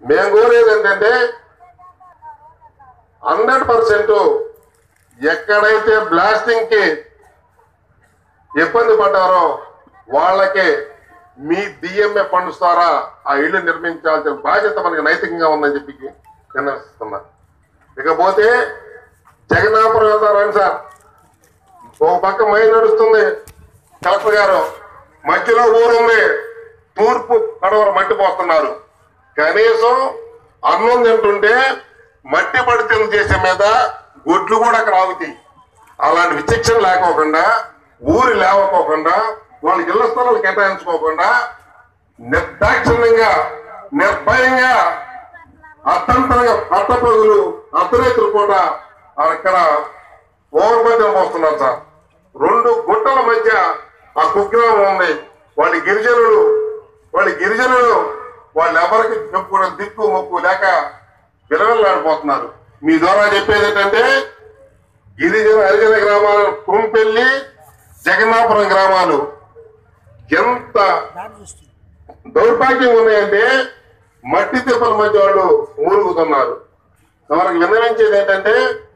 మేము కోరేది ఏంటంటే హండ్రెడ్ పర్సెంట్ ఎక్కడైతే బ్లాస్టింగ్ కి ఇబ్బంది పడ్డారో వాళ్ళకి మీ డిఎంఏ ఫండ్స్ ద్వారా ఆ ఇల్లు నిర్మించాల్సిన బాధ్యత మనకి నైతికంగా ఉందని చెప్పి విన్నవిస్తున్నా ఇకపోతే జగన్నాపురం వెళ్తారని సార్ ఒక పక్క మై నడుస్తుంది కలెక్టర్ గారు మధ్యలో ఊరుంది తూర్పు కడవర మట్టి పోస్తున్నారు కనీసం అన్నం తింటుంటే మట్టి పడితే చేసే మీద గొడ్లు కూడా అక్కడ ఆగుతాయి అలాంటి విచక్షణ లేకోకుండా ఊరి లేవకోకుండా వాళ్ళకి ఇళ్ల స్థలాలు కేటాయించుకోకుండా నిర్దాక్షిణ్యంగా నిర్భయంగా అర్థంతరంగా పట్ట ప్రజలు అర్ధరైతులు కూడా అక్కడ ఓవర్మధ్యం పోస్తున్నారు సార్ రెండు గుట్టల మధ్య ఆ కుగ్రామం ఉంది వాళ్ళ గిరిజనులు వాళ్ళ గిరిజనులు వాళ్ళు ఎవరికి చెప్పుకునే దిక్కు మొక్కు లేక విలవిల్లాడిపోతున్నారు మీ ద్వారా చెప్పేది ఏంటంటే గిరిజన హరిజన గ్రామాలు కుంపెల్లి జగన్నాపురం గ్రామాలు ఎంత దౌర్భాగ్యం ఉన్నాయంటే మట్టి తిప్పల మధ్య వాళ్ళు మూలుగుతున్నారు వారికి విన్నవించేది ఏంటంటే